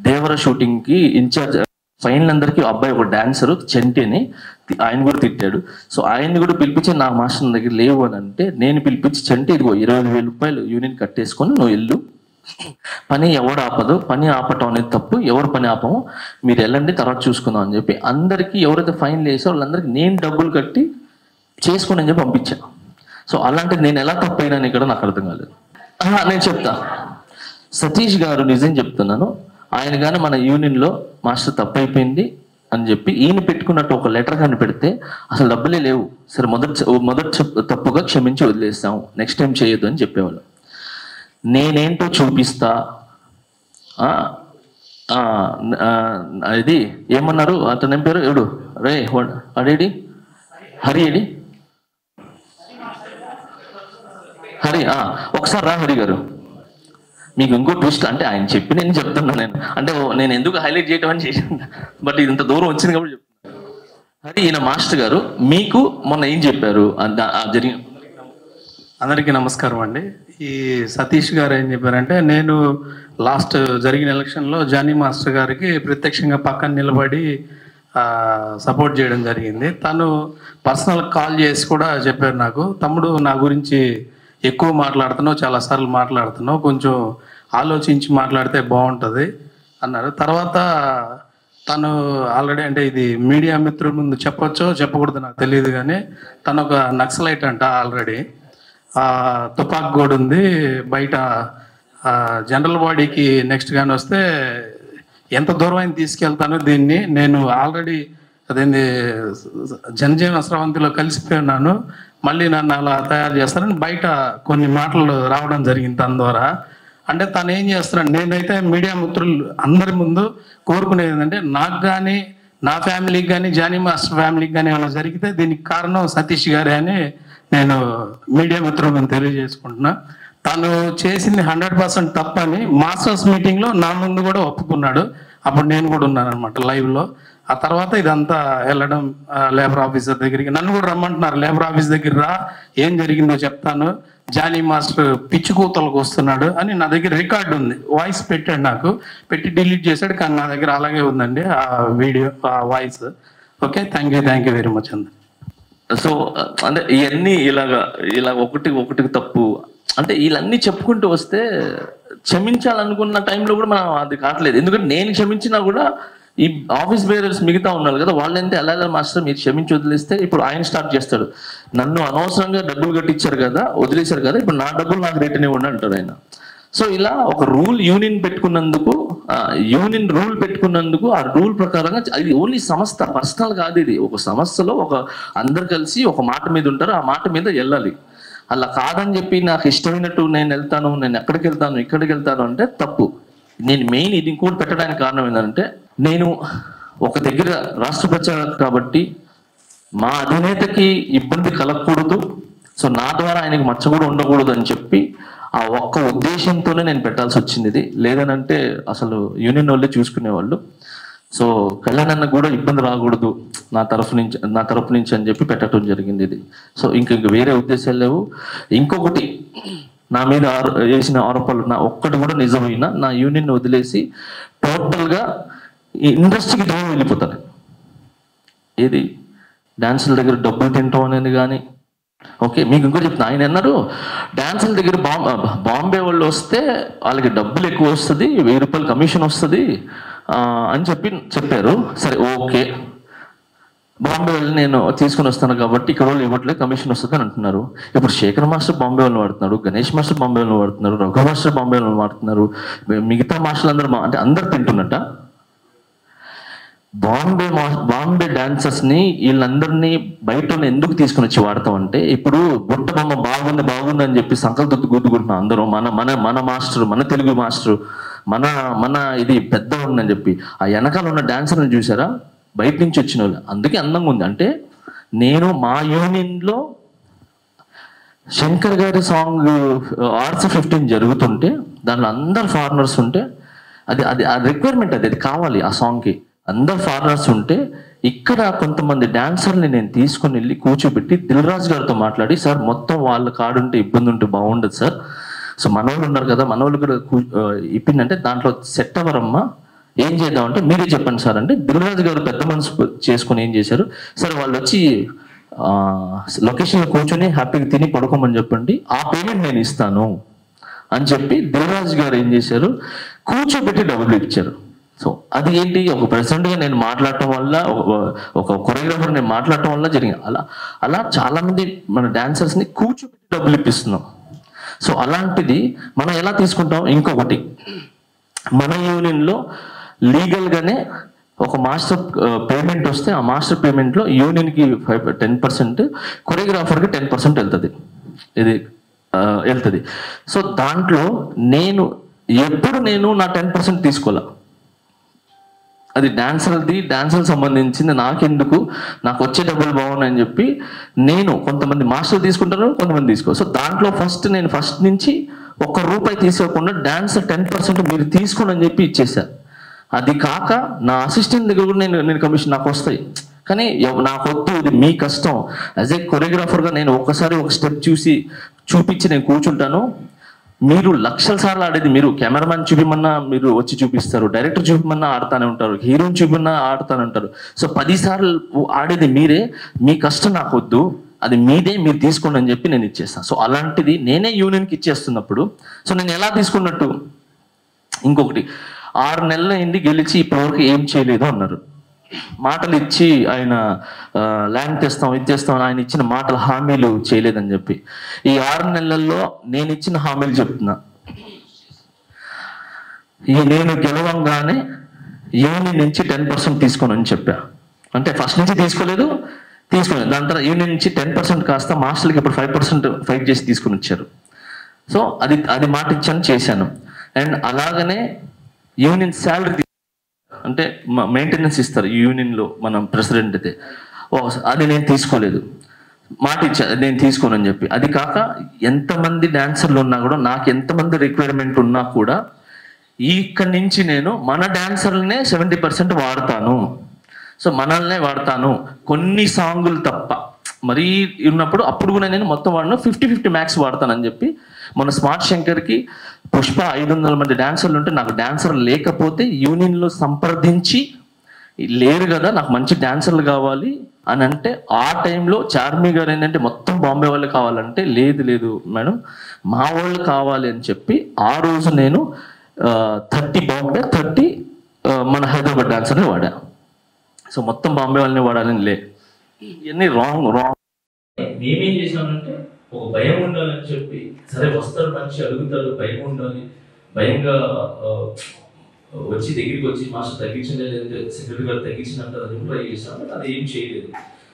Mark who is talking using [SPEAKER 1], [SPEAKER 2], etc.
[SPEAKER 1] దేవర షూటింగ్కి incharge final అందరికి అబ్బాయి ఒక డాన్సర్ చెంటి అని తి- ఆయన కూడా తిట్టాడు సో ఆయన్ని కూడా పిలిపించి నా మాస్టర్ నా దగ్గర లేవు అని అంటే నేను పిలిపించి చెంటి ఇదిగో ఇరవై ఐదు వేల రూపాయలు యూనియన్ కట్టేసుకొని నువ్వు వెళ్ళు పని ఎవడు ఆపదు పని ఆపటం అనేది తప్పు ఎవరు పని ఆపము మీరు వెళ్ళండి తర్వాత చూసుకుందాం అని చెప్పి అందరికీ ఎవరైతే ఫైన్ వేసారో వాళ్ళందరికీ నేను డబ్బులు కట్టి చేసుకోండి అని చెప్పి పంపించాను సో అలాంటిది నేను ఎలా తప్పైనాను ఇక్కడ నాకు అర్థం కాలేదు ఆహా, నేను చెప్తా సతీష్ గారు నిజం చెప్తున్నాను ఆయన కానీ మన యూనియన్లో మాస్టర్ తప్పైపోయింది అని చెప్పి ఈయన పెట్టుకున్నట్టు ఒక లెటర్ కానీ పెడితే అసలు డబ్బులే లేవు సరే మొదటి మొదటి చెప్- తప్పుగా క్షమించి వదిలేస్తాం నెక్స్ట్ టైం చేయొద్దు అని చెప్పేవాళ్ళు నేనేంటో చూపిస్తా ఆ, ఆ, ఆ, ఇది ఏమన్నారు అతని ఏం పేరు ఎవడు రే వాడు- అడేడి హరి ఏడి హరి ఆ, ఒకసారి రా హరి గారు మీకు ఇంకో ట్విస్ట్ అంటే ఆయన చెప్పి నేను చెప్తున్నా నేను అంటే ఓ, నేను ఎందుకు హైలైట్ చేయటం అని చేశాను బట్ ఇది ఇంత దూరం వచ్చింది కాబట్టి చెప్తున్నా హరి ఈయన మాస్టర్ గారు మీకు మొన్న ఏం చెప్పారు ఆ- ఆ జరిగిన
[SPEAKER 2] అందరికీ నమస్కారం అండి ఈ సతీష్ గారు ఏం చెప్పారంటే నేను లాస్ట్ జరిగిన ఎలక్షన్లో జానీ మాస్టర్ గారికి ప్రత్యక్షంగా పక్కన నిలబడి సపోర్ట్ చేయడం జరిగింది తను పర్సనల్ కాల్ చేసి కూడా చెప్పారు నాకు తమ్ముడు నా గురించి ఎక్కువ మాట్లాడుతున్నావు చాలాసార్లు మాట్లాడుతున్నావు కొంచెం ఆలోచించి మాట్లాడితే బాగుంటుంది అన్నారు తర్వాత తను ఆల్రెడీ అంటే ఇది మీడియా మిత్రుల ముందు చెప్పొచ్చో చెప్పకూడదు నాకు తెలియదు కానీ తను ఒక నక్సలైట్ అంట ఆల్రెడీ ఆ తుపాక్ గోడు ఉంది బయట ఆ, జనరల్ బాడీకి నెక్స్ట్ కానీ వస్తే ఎంత దూరం అయినా తీసుకెళ్తాను దీన్ని నేను ఆల్రెడీ అదేంది జనజీవన స్రవంతిలో కలిసిపోయి ఉన్నాను మళ్ళీ నన్ను అలా తయారు చేస్తారని బయట కొన్ని మాటలు రావడం జరిగింది తన ద్వారా అంటే తను ఏం చేస్తున్నాడు నేనైతే మీడియా మిత్రులు అందరి ముందు కోరుకునేది ఏంటంటే నాకు కానీ నా ఫ్యామిలీకి కానీ జానీ మాస్టర్ ఫ్యామిలీకి కానీ ఏమైనా జరిగితే దీనికి కారణం సతీష్ గారే అని నేను మీడియా మిత్రులను తెలియజేసుకుంటున్నా తను చేసింది హండ్రెడ్ పర్సెంట్ తప్పని మాస్టర్స్ మీటింగ్లో నా ముందు కూడా ఒప్పుకున్నాడు అప్పుడు నేను కూడా ఉన్నాను అనమాట లైవ్లో ఆ తర్వాత ఇదంతా వెళ్ళడం లేబర్ ఆఫీసర్ దగ్గరికి నన్ను కూడా రమ్మంటున్నారు లేబర్ ఆఫీస్ దగ్గర రా ఏం జరిగిందో చెప్తాను జానీ మాస్టర్ పిచ్చి కూతలకు వస్తున్నాడు అని నా దగ్గర రికార్డు ఉంది వాయిస్ పెట్టాడు నాకు పెట్టి డిలీట్ చేశాడు కానీ నా దగ్గర అలాగే ఉందండి ఆ వీడియో ఆ voice okay thank you thank you very much అండి
[SPEAKER 1] సో అంటే ఇవన్నీ ఇలాగా ఇలా ఒకటి ఒకటికి తప్పు అంటే వీళ్ళన్నీ చెప్పుకుంటూ వస్తే క్షమించాలనుకున్న టైంలో కూడా మనం అది కావట్లేదు ఎందుకంటే నేను క్షమించినా కూడా ఈ ఆఫీస్ బేరర్స్ మిగతా ఉన్నారు కదా వాళ్ళంటే ఎలా ఎలా మాస్టర్ మీరు క్షమించి వదిలేస్తే ఇప్పుడు ఆయన స్టార్ట్ చేస్తాడు నన్ను అనవసరంగా డబ్బులు కట్టించారు కదా వదిలేశారు కదా ఇప్పుడు నా డబ్బులు నాకు రిటర్న్ ఇవ్వండి అంటారు ఆయన సో ఇలా ఒక రూల్ యూనియన్ పెట్టుకున్నందుకు యూనియన్ రూల్ పెట్టుకున్నందుకు ఆ రూల్ ప్రకారంగా ఇది ఓన్లీ సంస్థ పర్సనల్ కాదు ఇది ఒక సంస్థలో ఒక అందరు కలిసి ఒక మాట మీద ఉంటారు ఆ మాట మీద వెళ్ళాలి అలా కాదని చెప్పి నాకు ఇష్టమైనట్టు నేను వెళ్తాను నేను ఎక్కడికి వెళ్తాను ఇక్కడికి వెళ్తాను అంటే తప్పు నేను మెయిన్ ఇది ఇంకోటి పెట్టడానికి కారణం ఏంటంటే నేను ఒక దగ్గర రాష్ట్ర ప్రచారం కాబట్టి మా అధినేతకి ఇబ్బంది కలగకూడదు సో నా ద్వారా ఆయనకి మచ్చ కూడా ఉండకూడదు అని చెప్పి ఆ ఒక్క ఉద్దేశంతోనే నేను పెట్టాల్సి వచ్చింది ఇది లేదనంటే అసలు యూనియన్ వాళ్ళే చూసుకునేవాళ్ళు సో కళ్యాణ్ అన్న కూడా ఇబ్బంది రాకూడదు నా తరఫు నుంచి నా తరఫు నుంచి అని చెప్పి పెట్టడం జరిగింది ఇది సో ఇంక ఇంక వేరే ఉద్దేశాలు లేవు ఇంకొకటి నా మీద ఆరో- వేసిన ఆరోపణలు నా ఒక్కటి కూడా నిజమైనా నా యూనియన్ వదిలేసి టోటల్గా ఈ ఇండస్ట్రీకి దూరం వెళ్ళిపోతాను ఏది డాన్సుల దగ్గర డబ్బులు తింటాం అనేది కానీ ఓకే మీకు ఇంకోటి చెప్తున్నా ఆయన అన్నారు డాన్సుల దగ్గర బాంబే బాంబే వాళ్ళు వస్తే వాళ్ళకి డబ్బులు ఎక్కువ వస్తుంది వెయ్యి రూపాయలు కమిషన్ వస్తుంది ఆ, అని చెప్పి చెప్పారు సరే ఓకే బాంబే వెళ్ళి నేను తీసుకుని వస్తాను కాబట్టి ఇక్కడ వాళ్ళు ఇవ్వట్లేదు కమిషన్ వస్తుంది అని అంటున్నారు ఇప్పుడు శేఖర్ మాస్టర్ బాంబే వాళ్ళని వాడుతున్నారు గణేష్ మాస్టర్ బాంబే వాళ్ళని వాడుతున్నారు రఘు మాస్టర్ బాంబే వాళ్ళని వాడుతున్నారు మిగతా మాస్టర్లు అందరూ బా- అంటే అందరు తింటున్నట్ట బాంబే మా- బాంబే డాన్సర్స్ ని వీళ్ళందరినీ బయట ఉన్న ఎందుకు తీసుకుని వచ్చి వాడతాం అంటే ఇప్పుడు బుట్ట బొమ్మ బాగుంది బాగుంది అని చెప్పి సంకల్ప గుద్దుకుంటున్నాం అందరూ మన మన మన మాస్టర్ మన తెలుగు మాస్టర్ మన మన ఇది పెద్ద ఉందని చెప్పి ఆ వెనకాల ఉన్న డాన్సర్ని చూసారా బయట నుంచి వచ్చిన వాళ్ళు అందుకే అందంగా ఉంది అంటే నేను మా యూనియన్ లో శంకర్ గారి సాంగ్ ఆర్ట్స్ ఫిఫ్టీన్ జరుగుతుంటే దాంట్లో అందరు ఫారినర్స్ ఉంటే అది అది ఆ రిక్వైర్మెంట్ అది అది కావాలి ఆ సాంగ్కి అందరు ఫారినర్స్ ఉంటే ఇక్కడ కొంతమంది డాన్సర్ని నేను తీసుకొని వెళ్ళి కూర్చోబెట్టి దిల్ రాజు గారితో మాట్లాడి సార్ మొత్తం వాళ్ళ కాడుంటే ఇబ్బంది ఉంటే బాగుండదు సార్ సో మనోళ్ళు ఉన్నారు కదా మనోళ్ళు కూడా కూ- ఆ, ఇప్పిందంటే దాంట్లో సెట్ అవ్వరమ్మా ఏం చేద్దాం అంటే మీరే చెప్పండి సార్ అంటే దిల్రాజు గారు పెద్ద మనసు చేసుకొని ఏం చేశారు సరే వాళ్ళు వచ్చి లొకేషన్లో కూర్చొని హ్యాపీగా తిని పడుకోమని చెప్పండి ఆ పేమెంట్ నేను ఇస్తాను అని చెప్పి దిల్రాజు గారు ఏం చేశారు కూర్చోబెట్టి డబ్బులు ఇచ్చారు సో అది ఏంటి ఒక president గా నేను మాట్లాడటం వల్ల ఒక- ఒక కొరియోగ్రాఫర్ నేను మాట్లాడటం వల్ల జరిగింది అలా అలా చాలా మంది మన dancers ని కూర్చోబెట్టి డబ్బులు ఇప్పిస్తున్నాం సో అలాంటిది మనం ఎలా తీసుకుంటాం ఇంకొకటి మన యూనియన్లో లీగల్గానే ఒక మాస్టర్ పేమెంట్ వస్తే ఆ మాస్టర్ పేమెంట్లో యూనియన్కి ఫైవ్ టెన్ పర్సెంట్ కొరియోగ్రాఫర్కి టెన్ పర్సెంట్ వెళ్తుంది ఇది ఆ, వెళ్తుంది సో దాంట్లో నేను ఎప్పుడు నేను నా టెన్ పర్సెంట్ తీసుకోలే అది డాన్సర్ది డాన్సర్ సంబంధించింది నాకెందుకు నాకు వచ్చే డబ్బులు బాగున్నాయని చెప్పి నేను కొంతమంది మాస్టర్ తీసుకుంటారు కొంతమంది తీసుకో సో దాంట్లో ఫస్ట్ నేను ఫస్ట్ నుంచి ఒక్క రూపాయి తీసుకోకుండా డాన్సర్ టెన్ పర్సెంట్ మీరు తీసుకోండి అని చెప్పి ఇచ్చేసా అది కాక నా అసిస్టెంట్ దగ్గర కూడా నేను నేను కమిషన్ నాకు వస్తాయి కానీ ఎవ- నాకు వద్దు ఇది మీ కష్టం యాజ్ ఏ కొరియోగ్రాఫర్గా నేను ఒక్కసారి ఒక స్టెప్ చూసి చూపించి నేను కూర్చుంటాను మీరు లక్షల సార్లు ఆడేది మీరు కెమెరామ్యాన్ చూపిమన్నా మీరు వచ్చి చూపిస్తారు డైరెక్టర్ చూపిమన్నా ఆడుతానే ఉంటారు హీరోయిన్ చూపిమన్నా ఆడుతానే ఉంటారు సో పది సార్లు ఆడేది మీరే మీ కష్టం నాకు వద్దు అది మీదే మీరు తీసుకోండి అని చెప్పి నేను ఇచ్చేస్తాను సో అలాంటిది నేనే యూనియన్కి ఇచ్చేస్తున్నప్పుడు సో నేను ఎలా తీసుకున్నట్టు ఇంకొకటి ఆరు నెలలు అయింది గెలిచి ఇప్పటివరకు ఏం చేయలేదు అన్నారు మాటలు ఇచ్చి ఆయన ల్యాండ్ తెస్తాం ఇది తెస్తాం అని ఆయన ఇచ్చిన మాటలు హామీలు చేయలేదని చెప్పి ఈ ఆరు నెలల్లో నేను ఇచ్చిన హామీలు చెప్తున్నా ఈ నేను గెలవంగానే యూనియన్ నుంచి టెన్ పర్సెంట్ తీసుకోనని చెప్పా అంటే ఫస్ట్ నుంచి తీసుకోలేదు తీసుకోలేదు దాని తర్వాత యూనియన్ నుంచి టెన్ పర్సెంట్ కాస్త మాస్టర్లకి ఇప్పుడు ఫైవ్ పర్సెంట్ ఫైట్ చేసి తీసుకుని వచ్చారు సో అది అది మాట ఇచ్చాను చేశాను అండ్ అలాగనే యూనియన్ శాలరీ అంటే మెయింటెనెన్స్ ఇస్తారు యూనియన్ లో మనం ప్రెసిడెంట్ అయితే ఓ అది నేను తీసుకోలేదు మాట ఇచ్చా నేను తీసుకోను అని చెప్పి అది కాక ఎంతమంది డాన్సర్లు ఉన్నా కూడా నాకు ఎంతమంది రిక్వైర్మెంట్ ఉన్నా కూడా ఇక్కడి నుంచి నేను మన డాన్సర్లనే సెవెంటీ పర్సెంట్ వాడతాను సో మనల్నే వాడతాను కొన్ని సాంగులు తప్ప మరీ ఉన్నప్పుడు అప్పుడు కూడా నేను మొత్తం వాడిన ఫిఫ్టీ ఫిఫ్టీ మ్యాక్స్ వాడతానని చెప్పి మన స్మార్ట్ శంకర్కి పుష్ప ఐదు వందల మంది డాన్సర్లు ఉంటే నాకు డాన్సర్ లేకపోతే యూనియన్లో సంప్రదించి లేరు కదా నాకు మంచి డాన్సర్లు కావాలి అని అంటే ఆ టైంలో చార్మి గారు ఏంటంటే మొత్తం బాంబే వాళ్ళు కావాలంటే లేదు లేదు మేడం మా వాళ్ళు కావాలి అని చెప్పి ఆ రోజు నేను థర్టీ బాంబే థర్టీ మన హైదరాబాద్ డాన్సర్ని వాడా సో మొత్తం బాంబే వాళ్ళని వాడాలని లే ఇవన్నీ రాంగ్ రాంగ్ మేమేం చేసామంటే ఒక భయం ఉండాలని చెప్పి సరే వస్తారు మనిషి అడుగుతారు భయం ఉండాలి భయంగా ఆ, వచ్చి దగ్గరికి వచ్చి మాస్టర్ తగ్గించండి లేదంటే సెక్రటరీ గారు తగ్గించినంటారు అది ట్రై చేసాం బట్ అది ఏం చేయలేదు